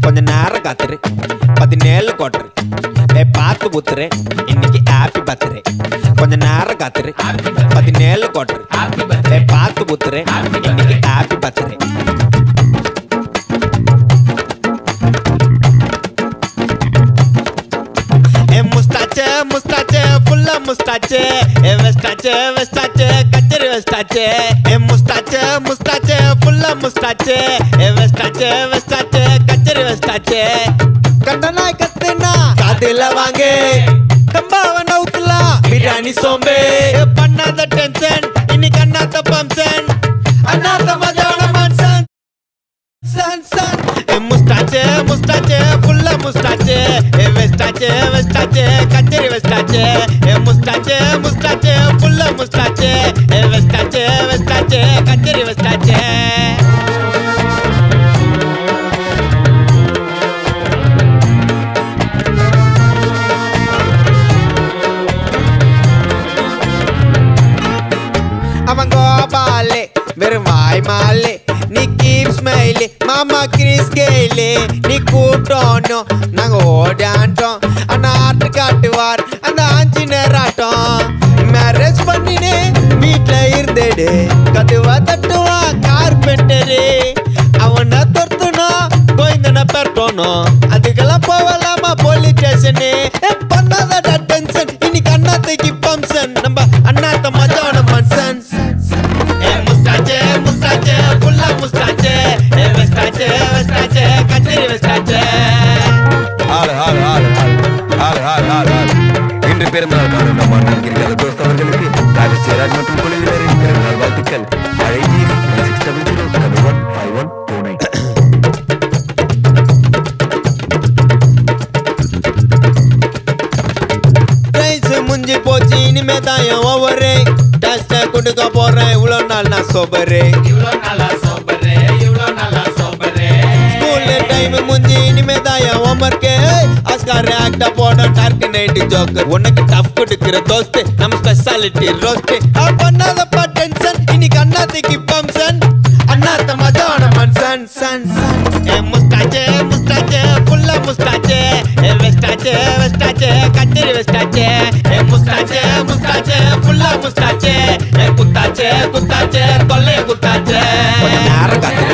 கொஞ்ச நேரம் காத்துரு பதினேழு கோட்டரு ஏ பார்த்து ஊத்துரு இன்னைக்கு ஹாப்பி பர்த்டே கொஞ்ச நேரம் காத்துரு பதினேழு கோட்டரு ஏ பார்த்து ஊத்துரு இன்னைக்கு ஹாப்பி பர்த்டே ஏ முஸ்டாச்சே முஸ்டாச்சே ஃபுல்லா முஸ்டாச்சே ஏ வெஸ்டாச்சே வெஸ்டாச்சே கச்சரி வெஸ்டாச்சே ஏ முஸ்டாச்சே முஸ்டாச்சே ஃபுல்லா முஸ்டாச்சே ஏ வெஸ்டாச்சே வெஸ்டாச்சே கச்சரி வெஸ்டாச்சே கண்டனா கத்துனா காதுல வாங்க கம்பாவ நவுக்கலாம் பிரியாணி சோம்பே ஏ பண்ணாத டென்ஷன் இன்னைக்கு அண்ணாத்த பம்சன் அண்ணாத்த மஜான மன்சன் சன் சன் ஏ முஸ்டாச்சே முஸ்டாச்சே ஃபுல்லா முஸ்டாச்சே ஏ வெஸ்டாச்சே வெஸ்டாச்சே கச்சேரி வெஸ்டாச்சே ஏ முஸ்டாச்சே முஸ்டாச்சே ஃபுல்லா முஸ்டாச்சே ஏ வெஸ்டாச்சே வெஸ்டாச்சே கச்சேரி வெஸ்டாச்சே அவன் கோபாலே வெறும் வாய் மாலே நீ கீப் ஸ்மைலி மாமா கிறிஸ் கேலி நீ கூப்பிட்டோன்னும் நாங்க ஓடாண்டோம் ஆனா ஆட்டு காட்டுவார் அந்த ஆஞ்சநேயர் ஆட்டம் மேரேஜ் பண்ணினே வீட்ல இருந்தேடு கதுவா தட்டுவா கார்பெண்டரு அவனை தொர்த்துனா கோயந்தன பெறணும் அதுக்கெல்லாம் போகலாமா போலீஸ் ஸ்டேஷனு பண்ணாத டென்ஷன் இன்னைக்கு அண்ணாத்தைக்கு பம்சன் நம்ம அண்ணாத்த மஜான மன்சன் ஏ முஸ்டாச்சே முஸ்டாச்சே ஃபுல்லா முஸ்டாச்சே ஏ வெஸ்டாச்சே வெஸ்டாச்சே கச்சேரி வெஸ்டாச்சே ஹால் ஹால் ஹால் ஹால் ஹால் ஹால் ஹால் ஹால் இன்று பிறந்தநாள் காணும் நம்ம அண்ணன் கிரிகால தோஸ்த் அவர்களுக்கு ராஜேஷ் ஜெயராஜ் மற்றும் குழுவினரின் பிறந்தநாள் வாழ்த்துக்கள் அழைச்சி six double zero double one five one two nine prize முஞ்சி போச்சு இனிமே தான் என் ஓவரு டஸ்ட கொடுக்க போறேன் இவ்வளோ நாள் நான் சோபரு ஸ்கூல்ல டைம் முஞ்சி இனிமே தான் என் ஹோம்ஒர்க்கு ஆஸ்கார் ஆக்டா போட டார்க் நைட் ஜோக்கர் உனக்கு டஃப் கொடுக்கிற தோஸ்து நம்ம ஸ்பெஷாலிட்டி ரோஸ்ட் பண்ணாதப்பா டென்ஷன் இன்னைக்கு அண்ணாத்திக்கு பம்சன் அண்ணாத்த மஜான மன்சன் சன் சன் ஏ முஸ்டாச்சே முஸ்டாச்சே ஃபுல்லா முஸ்டாச்சே ஏ வெஸ்டாச்சே வெஸ்டாச்சே கச்சேரி வெஸ்டாச்சே ஏ முஸ்டாச்சே முஸ்டாச்சே ஃபுல்லா முஸ்டாச்சே ஏ குத்தாச்சே குத்தாச்சே கொல்லைய குத்தாச்சே கொஞ்ச நேரம் காத்து